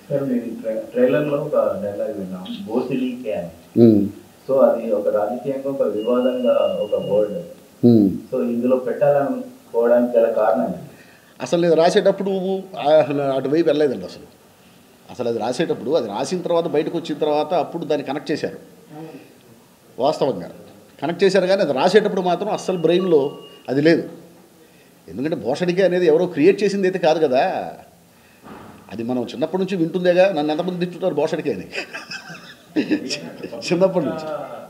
Sir మీరు try- ట్రైలర్లో ఒక డైలాగ్ విన్నాం బోసిడీకే అని ఉమ్, సో అది ఒక రాజకీయంగా ఒక వివాదంగా ఒక వర్డ్ ఉమ్. సో ఇందులో పెట్టాలనుకోవడానికి గల కారణం ఏంటి? అసలు నేను రాసేటప్పుడు ఆ- అటువైపు వెళ్ళలేదండి అసలు అసలు అది రాసేటప్పుడు అది రాసిన తర్వాత బయటకు వచ్చిన తర్వాత అప్పుడు దాన్ని కనెక్ట్ చేశారు వాస్తవంగా కనెక్ట్ చేశారు కానీ అది రాసేటప్పుడు మాత్రం అస్సలు బ్రెయిన్లో అది లేదు ఎందుకంటే భోషడికే అనేది ఎవరో క్రియేట్ చేసింది అయితే కాదు కదా అది మనం చిన్నప్పటి నుంచి వింటుందేగా నన్ను ఎంతమంది తింటుంటారు భోషడికే అని చిన్నప్పటి నుంచి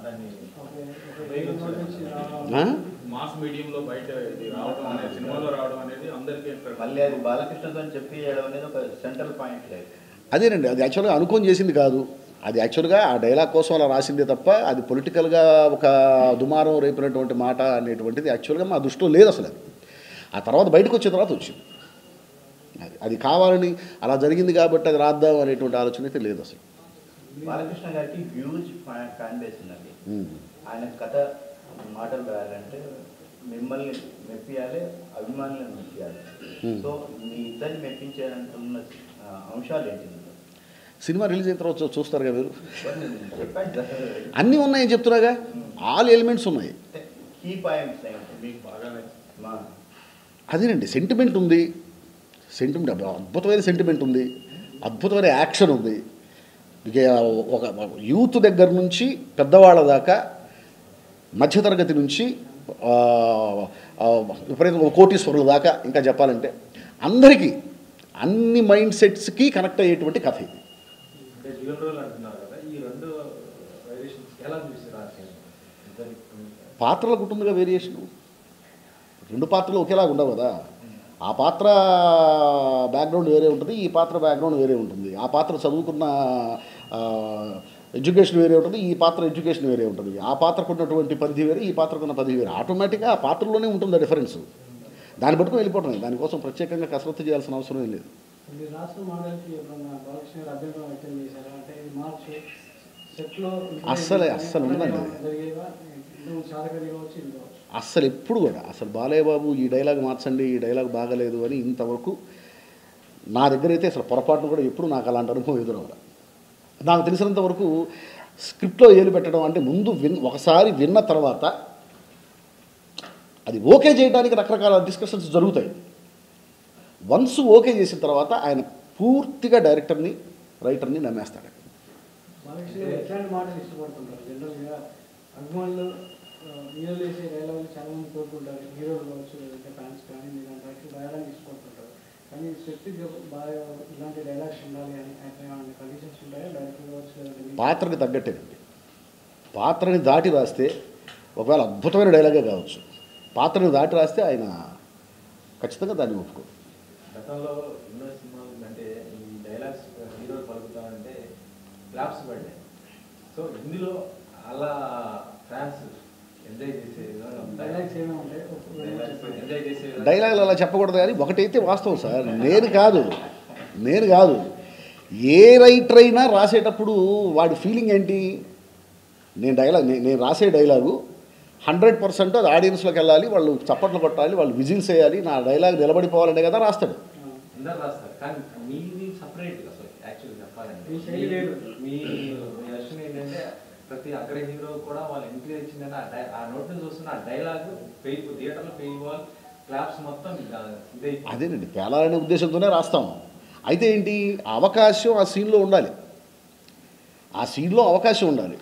ఆ? మాస్ మీడియంలో బయట ఇది రావడం అనేది సినిమాలో రావడం అనేది అందరికీ మళ్ళీ అది బాలకృష్ణతో చెప్పి చేయడం అనేది ఒక సెంట్రల్ పాయింట్ లేదు అదేనండి అది యాక్చువల్గా అనుకోని చేసింది కాదు అది యాక్చువల్గా ఆ డైలాగ్ కోసం అలా రాసిందే తప్ప అది పొలిటికల్గా ఒక దుమారం రేపినటువంటి మాట అనేటువంటిది యాక్చువల్గా మా దృష్టిలో లేదు అసలు అది ఆ తర్వాత బయటకు వచ్చిన తర్వాత వచ్చింది అది అది కావాలని అలా జరిగింది కాబట్టి అది రాద్దాం అనేటువంటి ఆలోచన అయితే లేదు అసలు బాలకృష్ణ గారికి హ్యూజ్ ఫ్యాన్ బేస్ ఉన్నది ఉమ్. ఆయన కథ మాటలు రాయాలంటే మిమ్మల్ని మెప్పియాలి అభిమానులను మెప్పియాలి Hmm. సో మీ ఇద్దరిని మెప్పించేంటున్న ఆ, అంశాలు ఏంటి ఇందులో? సినిమా రిలీజ్ అయిన తర్వాత చూ- చూస్తారు కదా మీరు కొన్ని చెప్పండి సార్. అన్నీ ఉన్నాయని చెప్తున్నాగా ఆల్ ఎలిమెంట్స్ ఉన్నాయి అంటే కీ పాయింట్స్ ఏంటి మీకు బాగా మా అదేనండి సెంటిమెంట్ ఉంది సెంటిమెంట్ అద్భుతమైన సెంటిమెంట్ ఉంది అద్భుతమైన యాక్షన్ ఉంది ఇక ఒక యూత్ దగ్గర నుంచి పెద్దవాళ్ళ దాకా మధ్యతరగతి నుంచి ఆ, ఆ, విపరీతంగా ఒక కోటీశ్వరుల దాకా ఇంకా చెప్పాలంటే అందరికీ అన్ని మైండ్ సెట్స్కి కనెక్ట్ అయ్యేటువంటి కథ ఇది అంటే డ్యూయల్ రోల్ అంటున్నారు కదా ఈ రెండు వేరియేషన్స్ ఎలా చూసి రాశారు ఇద్దరికి పాత్రలకు ఉంటుందిగా వేరియేషన్ రెండు పాత్రలు ఒకేలాగా ఉండవు కదా ఆ పాత్ర బ్యాక్గ్రౌండ్ వేరే ఉంటుంది ఈ పాత్ర బ్యాక్గ్రౌండ్ వేరే ఉంటుంది ఆ పాత్ర చదువుకున్న ఎడ్యుకేషన్ వేరే ఉంటుంది ఈ పాత్ర ఎడ్యుకేషన్ వేరే ఉంటుంది ఆ పాత్రకు ఉన్నటువంటి పరిధి వేరే ఈ పాత్రకు ఉన్న పరిధి వేరే ఆటోమేటిక్గా ఆ పాత్రలోనే ఉంటుంది ఆ డిఫరెన్స్ దాన్ని పట్టుకుని వెళ్ళిపోవటమే దానికోసం ప్రత్యేకంగా కసరత్తు చేయాల్సిన అవసరం ఏం లేదు మీరు రాష్ట్ర మోడల్కి ఎప్పుడన్నా బాలకృష్ణ గారు అభ్యంతరం వ్యక్తం చేశారా అంటే ఇది మార్చు సెట్లో అస్సలే, అస్సలు ఉండదండి. జరిగేవా ఇంతకు సాధకరి కావచ్చు ఇది కావచ్చు అస్సలు ఎప్పుడు కూడా అసలు బాలయ్య బాబు ఈ డైలాగ్ మార్చండి ఈ డైలాగ్ బాగలేదు అని ఇంతవరకు నా దగ్గర అయితే అసలు పొరపాటును కూడా ఎప్పుడు నాకు అలాంటి అనుభవం ఎదురవ్వదు నాకు తెలిసినంత వరకు స్క్రిప్ట్లో ఏలు పెట్టడం అంటే ముందు విన్ ఒకసారి విన్న తర్వాత అది ఓకే చేయడానికి రకరకాల డిస్కషన్స్ జరుగుతాయి వన్స్ ఓకే చేసిన తర్వాత ఆయన పూర్తిగా డైరెక్టర్ని రైటర్ని నమ్మేస్తాడు బాలకృష్ణ గారు ఎట్లాంటి మాటలు ఇష్టపడుతుంటారు జనరల్గా అభిమానులు ఆ, హీరోలు వేసే డైలాగులు చాలా మంది కోరుకుంటారు హీరోలు కావచ్చు లేదంటే ఫ్యాన్స్ కానీ మీరు అంటే రాయడానికి ఇష్టపడుతుంటారు కానీ శక్తి బాగా ఇలాంటి డైలాగ్స్ ఉండాలి అని అట్లా ఏమైనా కండిషన్స్ ఉంటాయా డైరెక్టర్ కావచ్చు లేదంటే మీ- పాత్రకి తగ్గట్టేనండి పాత్రని దాటి రాస్తే ఒకవేళ అద్భుతమైన డైలాగే కావచ్చు పాత్రని దాటి రాస్తే ఆయన ఖచ్చితంగా దాన్ని ఒప్పుకో గతంలో ఎన్నో సినిమాలు అంటే ఈ డైలాగ్స్ హీరో పలుకుతామంటే క్లాప్స్ పడ్డాయి సో ఇందులో అలా ఫ్యాన్స్ ఎంజాయ్ చేసే విధంగా ఉంటాయి. డైలాగ్స్ ఏమేమి ఉంటాయి ఒక రెండు మూడు డైలాగ్స్ చెప్పండి. ఎంజాయ్ చేసే విధంగా డైలాగులు అలా చెప్పకూడదు కానీ ఒకటైతే వాస్తవం సార్ నేను కాదు నేను కాదు ఏ రైటర్ అయినా రాసేటప్పుడు వాడి ఫీలింగ్ ఏంటి నేను డైలాగ్ నే- నేను రాసే డైలాగు హండ్రెడ్ పర్సెంట్ అది ఆడియన్స్లోకి వెళ్ళాలి వాళ్ళు చప్పట్లు కొట్టాలి వాళ్ళు విజిల్స్ వేయాలి నా డైలాగ్ నిలబడిపోవాలనే కదా రాస్తాడు ఆ. అందరు రాస్తారు కానీ మీది సపరేట్ అసలు యాక్చువల్ చెప్పాలంటే మీ శైలి వేరు. మీ మీ లక్ష్యం ఏంటంటే ప్రతి అగ్ర హీరో కూడా వాళ్ళు ఎంట్రీ వచ్చిందని ఆ డై ఆ నోట్ నుంచి వస్తున్న ఆ డైలాగ్ పెయి థియేటర్లో పెయి బాల్ క్లాప్స్ మొత్తం ఇదే అదేనండి పేలాలనే ఉద్దేశంతోనే రాస్తాము అయితే ఏంటి ఆ అవకాశం ఆ సీన్లో ఉండాలి ఆ సీన్లో అవకాశం ఉండాలి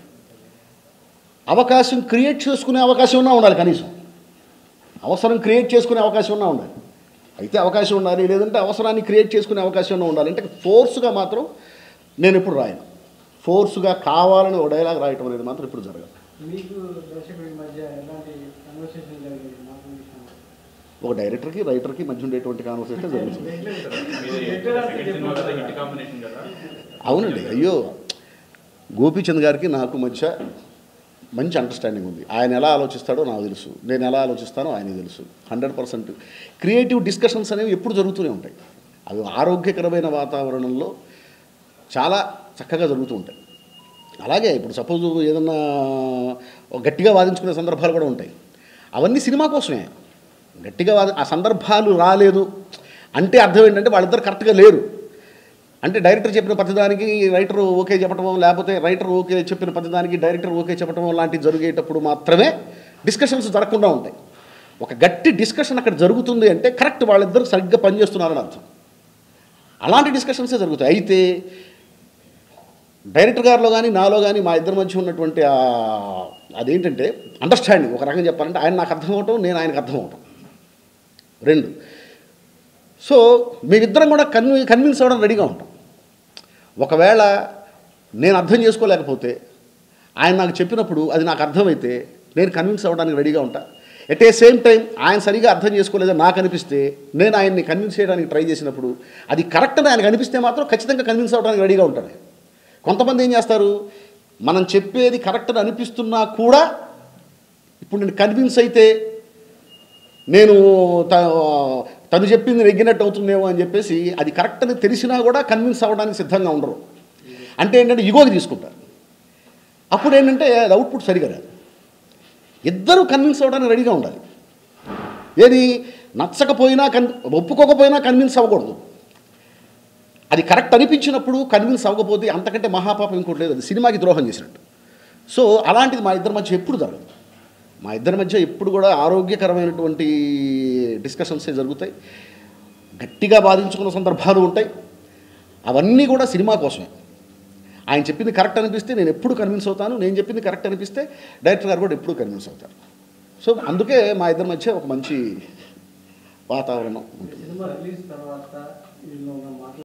అవకాశం క్రియేట్ చేసుకునే అవకాశం ఉన్నా ఉండాలి కనీసం అవసరం క్రియేట్ చేసుకునే అవకాశం ఉన్నా ఉండాలి అయితే అవకాశం ఉండాలి లేదంటే అవసరాన్ని క్రియేట్ చేసుకునే అవకాశం ఉన్నా ఉండాలి అంటే ఫోర్స్గా మాత్రం నేను ఎప్పుడు రాయను ఫోర్స్గా కావాలని ఒక డైలాగ్ రాయటం అనేది మాత్రం ఇప్పుడు జరగదు మీకు దర్శకుడి మధ్య ఎలాంటి కన్వర్సేషన్ జరిగింది మాకు విషయంలో ఒక డైరెక్టర్కి రైటర్కి మధ్య ఉండేటువంటి కాన్వర్సేషన్ జరుగుతుంది సెకండ్ సినిమా కదా హిట్ కాంబినేషన్ కదా అవునండి అయ్యో గోపీచంద్ గారికి నాకు మధ్య మంచి అండర్స్టాండింగ్ ఉంది ఆయన ఎలా ఆలోచిస్తాడో నాకు తెలుసు నేను ఎలా ఆలోచిస్తానో ఆయనకి తెలుసు హండ్రెడ్ పర్సెంట్ క్రియేటివ్ డిస్కషన్స్ అనేవి ఎప్పుడు జరుగుతూనే ఉంటాయి అవి ఆరోగ్యకరమైన వాతావరణంలో చాలా చక్కగా జరుగుతూ ఉంటాయి అలాగే ఇప్పుడు సపోజ్ ఏదన్నా ఒక గట్టిగా వాదించుకునే సందర్భాలు కూడా ఉంటాయి అవన్నీ సినిమా కోసమే గట్టిగా వాది ఆ సందర్భాలు రాలేదు అంటే అర్థం ఏంటంటే వాళ్ళిద్దరు కరెక్ట్గా లేరు అంటే డైరెక్టర్ చెప్పిన ప్రతిదానికి రైటర్ ఓకే చెప్పటమో లేకపోతే రైటర్ ఓకే చెప్పిన ప్రతిదానికి డైరెక్టర్ ఓకే చెప్పటమో లాంటివి జరిగేటప్పుడు మాత్రమే డిస్కషన్స్ జరగకుండా ఉంటాయి ఒక గట్టి డిస్కషన్ అక్కడ జరుగుతుంది అంటే కరెక్ట్ వాళ్ళిద్దరు సరిగ్గా పనిచేస్తున్నారని అర్థం అలాంటి డిస్కషన్సే జరుగుతాయి అయితే డైరెక్టర్ గారిలో కానీ నాలో కానీ మా ఇద్దరి మధ్య ఉన్నటువంటి ఆ అదేంటంటే అండర్స్టాండింగ్ ఒక రకంగా చెప్పాలంటే ఆయన నాకు అర్థం అవటం నేను ఆయనకు అర్థం అవటం రెండు సో మేమిద్దరం కూడా కన్వి కన్విన్స్ అవ్వడం రెడీగా ఉంటాం ఒకవేళ నేను అర్థం చేసుకోలేకపోతే ఆయన నాకు చెప్పినప్పుడు అది నాకు అర్థమైతే నేను కన్విన్స్ అవ్వడానికి రెడీగా ఉంటా ఎట్ ఏ సేమ్ టైం ఆయన సరిగా అర్థం చేసుకోలేదని నాకు అనిపిస్తే నేను ఆయన్ని కన్విన్స్ చేయడానికి ట్రై చేసినప్పుడు అది కరెక్ట్ అని ఆయనకు అనిపిస్తే మాత్రం ఖచ్చితంగా కన్విన్స్ అవ్వడానికి రెడీగా ఉంటాను కొంతమంది ఏం చేస్తారు మనం చెప్పేది కరెక్ట్ అని అనిపిస్తున్నా కూడా ఇప్పుడు నేను కన్విన్స్ అయితే నేను త- తను చెప్పింది నెగ్గినట్టు అవుతుందేమో అని చెప్పేసి అది కరెక్ట్ అని తెలిసినా కూడా కన్విన్స్ అవ్వడానికి సిద్ధంగా ఉండరు అంటే ఏంటంటే ఇగోకి తీసుకుంటారు అప్పుడు ఏంటంటే అది అవుట్పుట్ సరిగా రాదు ఇద్దరు కన్విన్స్ అవ్వడానికి రెడీగా ఉండాలి ఏది నచ్చకపోయినా కన్ ఒప్పుకోకపోయినా కన్విన్స్ అవ్వకూడదు అది కరెక్ట్ అనిపించినప్పుడు కన్విన్స్ అవ్వకపోతే అంతకంటే మహాపాపం ఇంకోటి లేదు అది సినిమాకి ద్రోహం చేసినట్టు సో అలాంటిది మా ఇద్దరి మధ్య ఎప్పుడు జరగదు మా ఇద్దరి మధ్య ఎప్పుడు కూడా ఆరోగ్యకరమైనటువంటి డిస్కషన్సే జరుగుతాయి గట్టిగా బాధించుకున్న సందర్భాలు ఉంటాయి అవన్నీ కూడా సినిమా కోసమే ఆయన చెప్పింది కరెక్ట్ అనిపిస్తే నేను ఎప్పుడు కన్విన్స్ అవుతాను నేను చెప్పింది కరెక్ట్ అనిపిస్తే డైరెక్టర్ గారు కూడా ఎప్పుడు కన్విన్స్ అవుతారు సో అందుకే మా ఇద్దరి మధ్య ఒక మంచి వాతావరణం ఉంటుంది సినిమా రిలీజ్ తర్వాత వీళ్ళు ఉన్న మాటలు